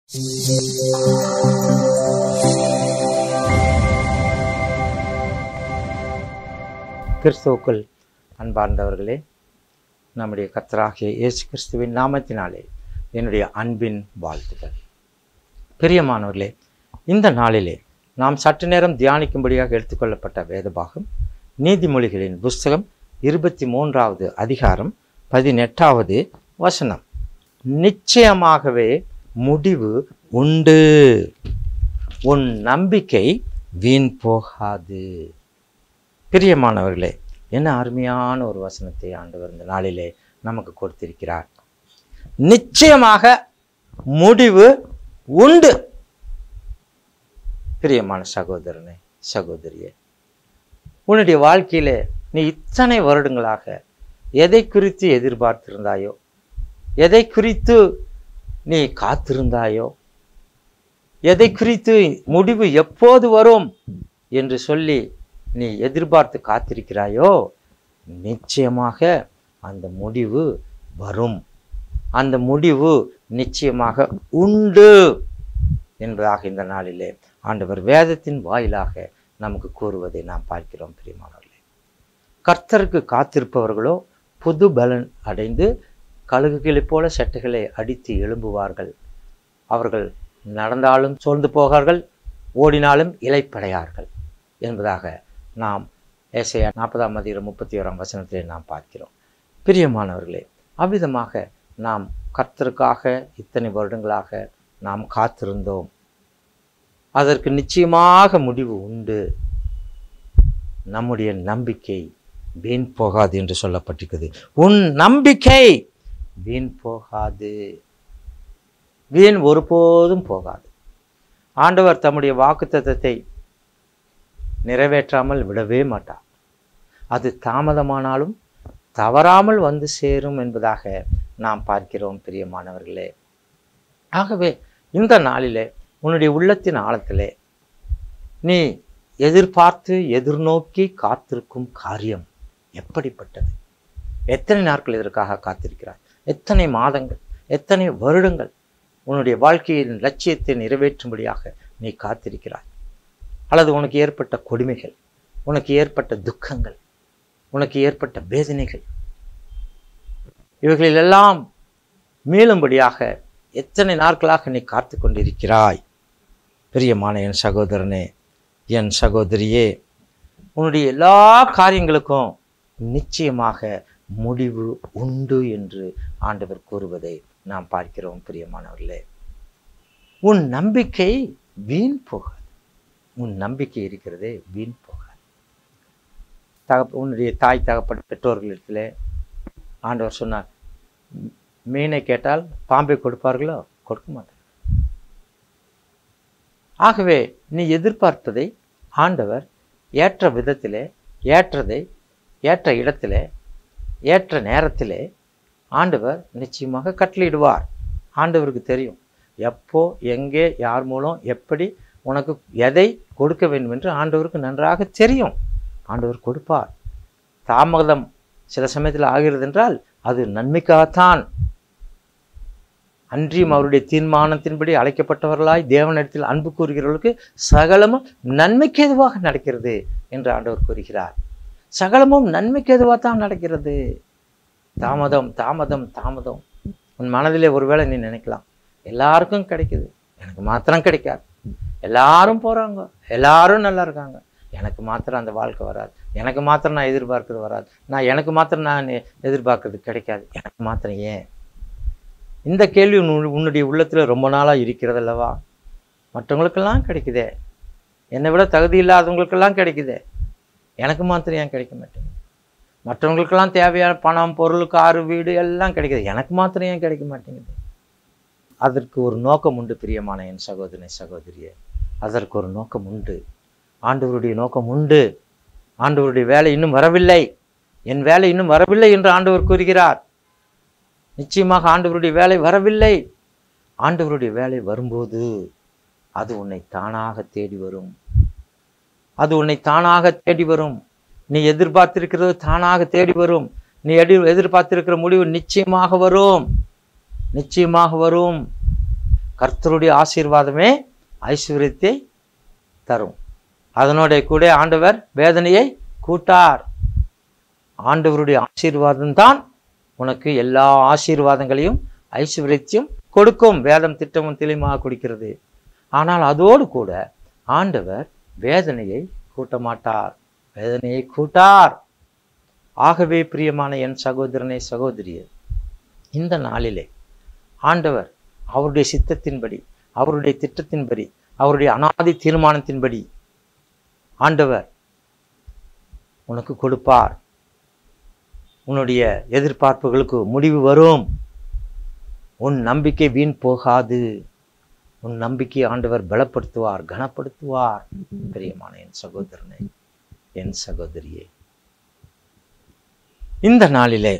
கிறிஸ்துவுக்குள் அன்பார்ந்தவர்களே நம்முடைய கத்தராகிய இயேசு கிறிஸ்துவின் நாமத்தினாலே என்னுடைய அன்பின் வாழ்த்துக்கள் பிரியமானவர்களே இந்த நாளிலே நாம் சற்று நேரம் தியானிக்கும்படியாக எடுத்துக்கொள்ளப்பட்ட வேதபாகம் நீதிமொழிகளின் புஸ்தகம் இருபத்தி மூன்றாவது அதிகாரம் பதினெட்டாவது வசனம் நிச்சயமாகவே முடிவு உண்டு உன் நம்பிக்கை வீண் போகாது பிரியமானவர்களே என்ன அருமையான ஒரு வசனத்தை ஆண்டவர் இந்த நாளிலே நமக்கு கொடுத்திருக்கிறார் நிச்சயமாக முடிவு உண்டு பிரியமான சகோதரனே சகோதரியே உன்னுடைய வாழ்க்கையிலே நீ இத்தனை வருடங்களாக எதை குறித்து எதிர்பார்த்திருந்தாயோ எதை குறித்து நீ காத்திருந்தாயோ எதை குறித்து முடிவு எப்போது வரும் என்று சொல்லி நீ எதிர்பார்த்து காத்திருக்கிறாயோ நிச்சயமாக அந்த முடிவு வரும் அந்த முடிவு நிச்சயமாக உண்டு என்பதாக இந்த நாளிலே ஆண்டவர் வேதத்தின் வாயிலாக நமக்கு கூறுவதை நாம் பார்க்கிறோம் பிரியமானவர்களே கர்த்தருக்கு காத்திருப்பவர்களோ புது பலன் அடைந்து கழுகுகளைப் போல செட்டைகளை அடித்து எழும்புவார்கள் அவர்கள் நடந்தாலும் சோர்ந்து போகார்கள் ஓடினாலும் இலைப்படையார்கள் என்பதாக நாம் ஏசையா நாற்பதாம் அதிகாரம் முப்பத்தி ஓராம் வசனத்திலே நாம் பார்க்கிறோம் பிரியமானவர்களே அவ்விதமாக நாம் கர்த்தருக்காக இத்தனை வருடங்களாக நாம் காத்திருந்தோம் அதற்கு நிச்சயமாக முடிவு உண்டு நம்முடைய நம்பிக்கை வீண் போகாது என்று சொல்லப்பட்டிருக்கிறது உன் நம்பிக்கை வீண் போகாது வீண் ஒருபோதும் போகாது ஆண்டவர் தம்முடைய வாக்குத்தத்தத்தை நிறைவேற்றாமல் விடவே மாட்டார் அது தாமதமானாலும் தவறாமல் வந்து சேரும் என்பதாக நாம் பார்க்கிறோம் பிரியமானவர்களே ஆகவே இந்த நாளிலே உன்னுடைய உள்ளத்தின் ஆழத்திலே நீ எதிர்பார்த்து எதிர்நோக்கி காத்திருக்கும் காரியம் எப்படிப்பட்டது எத்தனை நாட்கள் இதற்காக காத்திருக்கிறாய் எத்தனை மாதங்கள் எத்தனை வருடங்கள் உன்னுடைய வாழ்க்கையின் லட்சியத்தை நிறைவேற்றும்படியாக நீ காத்திருக்கிறாய் அல்லது உனக்கு ஏற்பட்ட கொடுமைகள் உனக்கு ஏற்பட்ட துக்கங்கள் உனக்கு ஏற்பட்ட வேதனைகள் இவைகளிலெல்லாம் மீளும்படியாக எத்தனை நாட்களாக நீ காத்து கொண்டிருக்கிறாய் பிரியமான என் சகோதரனே என் சகோதரியே உன்னுடைய எல்லா காரியங்களுக்கும் நிச்சயமாக முடிவு உண்டு என்று ஆண்டவர் கூறுவதை நாம் பார்க்கிறோம் பிரியமானவர்களே உன் நம்பிக்கை வீண் போகாது உன் நம்பிக்கை இருக்கிறதே வீண் போகாது தகப்ப உன்னுடைய தாய் தகப்பன் பெற்றோர்களிடத்தில் ஆண்டவர் சொன்னார் மீனை கேட்டால் பாம்பை கொடுப்பார்களோ கொடுக்க மாட்டார் ஆகவே நீ எதிர்பார்த்ததை ஆண்டவர் ஏற்ற விதத்திலே ஏற்றதை ஏற்ற இடத்திலே ஏற்ற நேரத்திலே ஆண்டவர் நிச்சயமாக கட்டளையிடுவார் ஆண்டவருக்கு தெரியும் எப்போ எங்கே யார் மூலம் எப்படி உனக்கு எதை கொடுக்க வேண்டும் என்று ஆண்டவருக்கு நன்றாக தெரியும் ஆண்டவர் கொடுப்பார் தாமதம் சில சமயத்தில் ஆகிறது என்றால் அது நன்மைக்காகத்தான் அன்றியும் அவருடைய தீர்மானத்தின்படி அழைக்கப்பட்டவர்களாய் தேவனிடத்தில் அன்பு கூறுகிறவர்களுக்கு சகலமும் நன்மைக்கு எதுவாக நடக்கிறது என்று ஆண்டவர் கூறுகிறார் சகலமும் நன்மைக்கு எதுவாக தான் நடக்கிறது தாமதம் தாமதம் தாமதம் உன் மனதிலே ஒருவேளை நீ நினைக்கலாம் எல்லாருக்கும் கிடைக்குது எனக்கு மாத்திரம் கிடைக்காது எல்லாரும் போகிறாங்க எல்லாரும் நல்லா இருக்காங்க எனக்கு மாத்திரம் அந்த வாழ்க்கை வராது எனக்கு மாத்திரம் நான் எதிர்பார்க்கறது வராது நான் எனக்கு மாத்திரம் நான் எதிர்பார்க்கறது கிடைக்காது எனக்கு மாத்திரம் ஏன் இந்த கேள்வி உன்னு- உன்னுடைய உள்ளத்தில் ரொம்ப நாளாக இருக்கிறது அல்லவா மற்றவங்களுக்கெல்லாம் கிடைக்குதே என்னை விட தகுதி இல்லாதவங்களுக்கெல்லாம் கிடைக்குதே எனக்கு மாத்திரம் ஏன் கிடைக்க மாட்டேங்குது மற்றவங்களுக்கெல்லாம் தேவையான பணம் பொருள் காரு வீடு எல்லாம் கிடைக்குது எனக்கு மாத்திரம் ஏன் கிடைக்க மாட்டேங்குது அதற்கு ஒரு நோக்கம் உண்டு பிரியமான என் சகோதரனை சகோதரியே அதற்கு ஒரு நோக்கம் உண்டு ஆண்டவருடைய நோக்கம் உண்டு ஆண்டவருடைய வேலை இன்னும் வரவில்லை என் வேலை இன்னும் வரவில்லை என்று ஆண்டவர் கூறுகிறார் நிச்சயமாக ஆண்டவருடைய வேலை வரவில்லை ஆண்டவருடைய வேலை வரும்போது அது உன்னை தானாக தேடி வரும் அது உன்னை தானாக தேடி வரும் நீ எதிர்பார்த்திருக்கிறது தானாக தேடி வரும் நீ எடி எதிர்பார்த்திருக்கிற முடிவு நிச்சயமாக வரும் நிச்சயமாக வரும் கர்த்தருடைய ஆசீர்வாதமே ஐஸ்வர்யத்தை தரும் அதனோட கூட ஆண்டவர் வேதனையை கூட்டார் ஆண்டவருடைய ஆசீர்வாதம் தான் உனக்கு எல்லா ஆசீர்வாதங்களையும் ஐஸ்வர்யத்தையும் கொடுக்கும் வேதம் திட்டமும் தெளிவாக கொடுக்கிறது ஆனால் அதோடு கூட ஆண்டவர் வேதனையை கூட்ட மாட்டார் வேதனையை கூட்டார் ஆகவே பிரியமான என் சகோதரனே சகோதரியே இந்த நாளிலே ஆண்டவர் அவருடைய சித்தத்தின்படி அவருடைய திட்டத்தின்படி அவருடைய அனாதி தீர்மானத்தின்படி ஆண்டவர் உனக்கு கொடுப்பார் உன்னுடைய எதிர்பார்ப்புகளுக்கு முடிவு வரும் உன் நம்பிக்கை வீண் போகாது உன் நம்பிக்கை ஆண்டவர் பலப்படுத்துவார் கனப்படுத்துவார் பிரியமான என் சகோதரனே என் சகோதரியே இந்த நாளிலே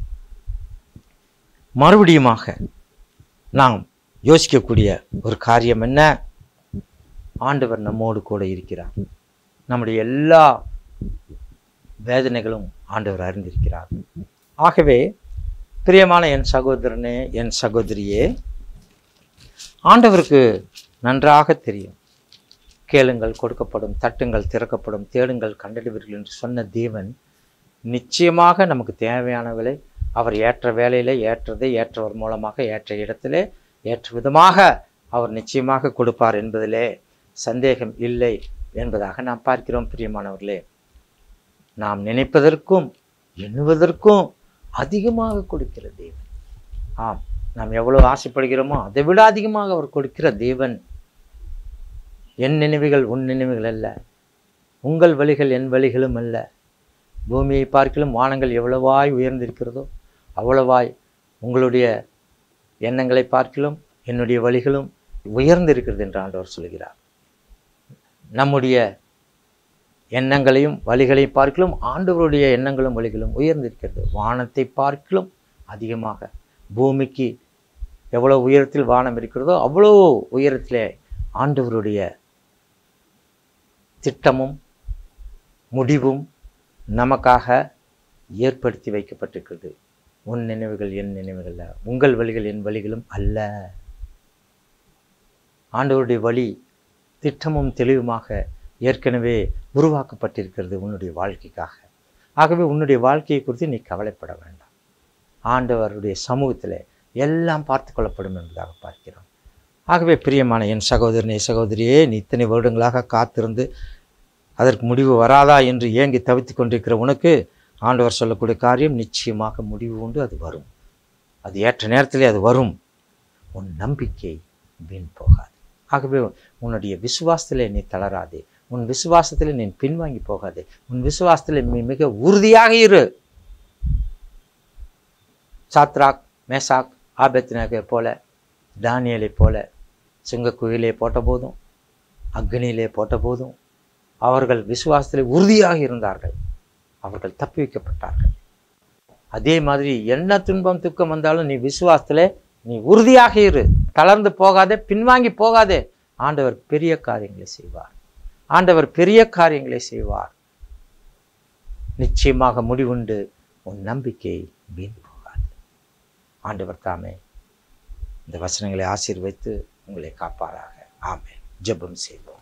மறுபடியுமாக நாம் யோசிக்கக்கூடிய ஒரு காரியம் என்ன ஆண்டவர் நம்மோடு கூட இருக்கிறார் நம்முடைய எல்லா வேதனைகளும் ஆண்டவர் அறிந்திருக்கிறார் ஆகவே பிரியமான என் சகோதரனே என் சகோதரியே ஆண்டவருக்கு நன்றாக தெரியும் கேளுங்கள் கொடுக்கப்படும் தட்டுங்கள் திறக்கப்படும் தேடுங்கள் கண்டறிவீர்கள் என்று சொன்ன தேவன் நிச்சயமாக நமக்கு தேவையானவர்களை அவர் ஏற்ற வேலையிலே ஏற்றதை ஏற்றவர் மூலமாக ஏற்ற இடத்திலே ஏற்ற விதமாக அவர் நிச்சயமாக கொடுப்பார் என்பதிலே சந்தேகம் இல்லை என்பதாக நாம் பார்க்கிறோம் பிரியமானவர்களே நாம் நினைப்பதற்கும் எண்ணுவதற்கும் அதிகமாக கொடுக்கிற தேவன் ஆம் நாம் எவ்வளவு ஆசைப்படுகிறோமோ அதை விட அதிகமாக அவர் கொடுக்கிற தேவன் என் நினைவுகள் உன் நினைவுகள் அல்ல உங்கள் வழிகள் என் வழிகளும் அல்ல பூமியை பார்க்கிலும் வானங்கள் எவ்வளவாய் உயர்ந்திருக்கிறதோ அவ்வளவாய் உங்களுடைய எண்ணங்களை பார்க்கிலும் என்னுடைய வழிகளும் உயர்ந்திருக்கிறது என்று ஆண்டவர் சொல்கிறார் நம்முடைய எண்ணங்களையும் வழிகளையும் பார்க்கிலும் ஆண்டவருடைய எண்ணங்களும் வழிகளும் உயர்ந்திருக்கிறது வானத்தை பார்க்கிலும் அதிகமாக பூமிக்கு எவ்வளோ உயரத்தில் வானம் இருக்கிறதோ அவ்வளோ உயரத்திலே ஆண்டவருடைய திட்டமும் முடிவும் நமக்காக ஏற்படுத்தி வைக்கப்பட்டிருக்கிறது உன் நினைவுகள் என் நினைவுகள் அல்ல உங்கள் வழிகள் என் வழிகளும் அல்ல ஆண்டவருடைய வழி திட்டமும் தெளிவுமாக ஏற்கனவே உருவாக்கப்பட்டிருக்கிறது உன்னுடைய வாழ்க்கைக்காக ஆகவே உன்னுடைய வாழ்க்கையை குறித்து நீ கவலைப்பட வேண்டாம் ஆண்டவருடைய சமூகத்தில் எல்லாம் பார்த்து கொள்ளப்படும் என்பதாக பார்க்கிறோம் ஆகவே பிரியமான என் சகோதரனே சகோதரியே நீ இத்தனை வருடங்களாக காத்திருந்து அதற்கு முடிவு வராதா என்று ஏங்கி தவித்து கொண்டிருக்கிற உனக்கு ஆண்டவர் சொல்லக்கூடிய காரியம் நிச்சயமாக முடிவு உண்டு அது வரும் அது ஏற்ற நேரத்திலே அது வரும் உன் நம்பிக்கை வீண் போகாது ஆகவே உன்னுடைய விசுவாசத்திலே நீ தளராதே உன் விசுவாசத்திலே நீ பின்வாங்கி போகாதே உன் விசுவாசத்திலே நீ மிக உறுதியாக இரு சாத்ராக் மேசாக் ஆபத்னகை போல தானியலை போல சிங்கக்குயிலே போட்ட போதும் அக்னியிலே போட்ட போதும் அவர்கள் விசுவாசத்திலே உறுதியாக இருந்தார்கள் அவர்கள் தப்பி வைக்கப்பட்டார்கள் அதே மாதிரி என்ன துன்பம் துக்கம் வந்தாலும் நீ விசுவாசத்திலே நீ உறுதியாக இரு தளர்ந்து போகாதே பின்வாங்கி போகாதே ஆண்டவர் பெரிய காரியங்களை செய்வார் ஆண்டவர் பெரிய காரியங்களை செய்வார் நிச்சயமாக முடிவுண்டு உன் நம்பிக்கை வீண் போகாது ஆண்டவர் தாமே இந்த வசனங்களை ஆசீர்வைத்து உங்களை காப்பாராக ஆமென் ஜெபம் செய்வோம்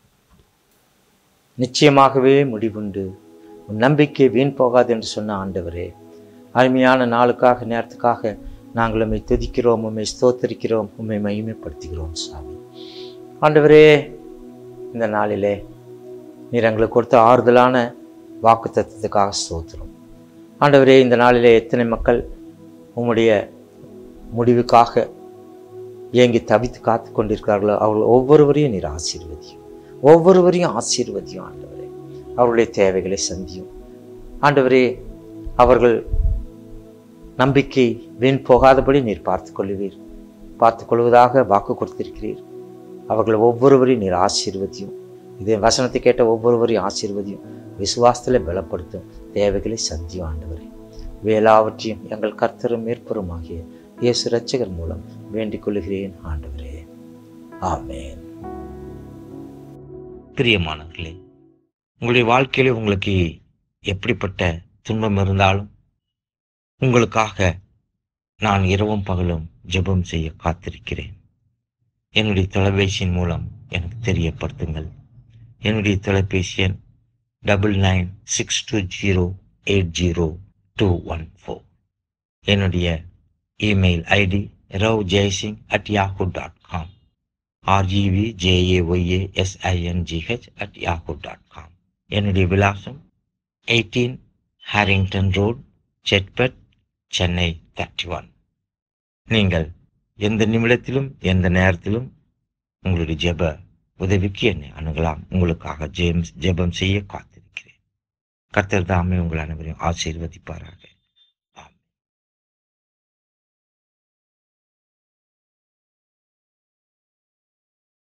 நிச்சயமாகவே முடிவுண்டு உன் நம்பிக்கை வீண் போகாது என்று சொன்ன ஆண்டவரே அருமையான நாளுக்காக நேரத்துக்காக நாங்கள் உம்மை துதிக்கிறோம் உம்மை ஸ்தோத்தரிக்கிறோம் உம்மை மகிமைப்படுத்துகிறோம் சாமி ஆண்டவரே இந்த நாளிலே நீர் எங்களுக்கு கொடுத்த ஆறுதலான வாக்கு தத்துவத்துக்காக ஸ்தோத்திரம் ஆண்டவரே இந்த நாளிலே எத்தனை மக்கள் உம்முடைய முடிவுக்காக ஏங்கி தவித்து காத்து கொண்டிருக்கிறார்களோ அவர்கள் ஒவ்வொருவரையும் நீர் ஆசீர்வதியும் ஒவ்வொருவரையும் ஆசீர்வதியும் ஆண்டவரே அவர்களுடைய தேவைகளை சந்தியும் ஆண்டவரே அவர்கள் நம்பிக்கை வீண் போகாதபடி நீர் பார்த்து கொள்ளுவீர் பார்த்து கொள்வதாக வாக்கு கொடுத்திருக்கிறீர் அவர்கள் ஒவ்வொருவரையும் நீர் ஆசீர்வதியும் இதே வசனத்தை கேட்ட ஒவ்வொருவரையும் ஆசீர்வதியும் விசுவாசத்தில் பலப்படுத்தும் தேவைகளை சந்தியும் ஆண்டவரே வேலாவற்றையும் எங்கள் கர்த்தரும் மேற்பருமாகிய இயேசு ரட்சகர் மூலம் வேண்டிக் கொள்கிறேன் ஆண்டவரே ஆமென் பிரியமானவர்களே உங்களுடைய வாழ்க்கையில உங்களுக்கு எப்படிப்பட்ட துன்பம் இருந்தாலும் உங்களுக்காக நான் இரவும் பகலும் ஜெபம் செய்ய காத்திருக்கிறேன் என்னுடைய தொலைபேசியின் மூலம் எனக்கு தெரியப்படுத்துங்கள் என்னுடைய தொலைபேசி எண் double nine six two zero eight zero two one four என்னுடைய email ID Rav Jaisingh at Yahoo dot com RGV JAYA SINGH at Yahoo dot com என்னுடைய விலாசம் eighteen Harrington road Chetpet Chennai thirty one நீங்கள் எந்த நிமிடத்திலும் எந்த நேரத்திலும் உங்களுடைய ஜெப உதவிக்கு என்னை அணுகலாம் உங்களுக்காக ஜேம்ஸ் ஜெபம் செய்ய காத்திருக்கிறேன் கர்த்தர் தாமே உங்கள் அனைவரையும் ஆசீர்வதிப்பாராக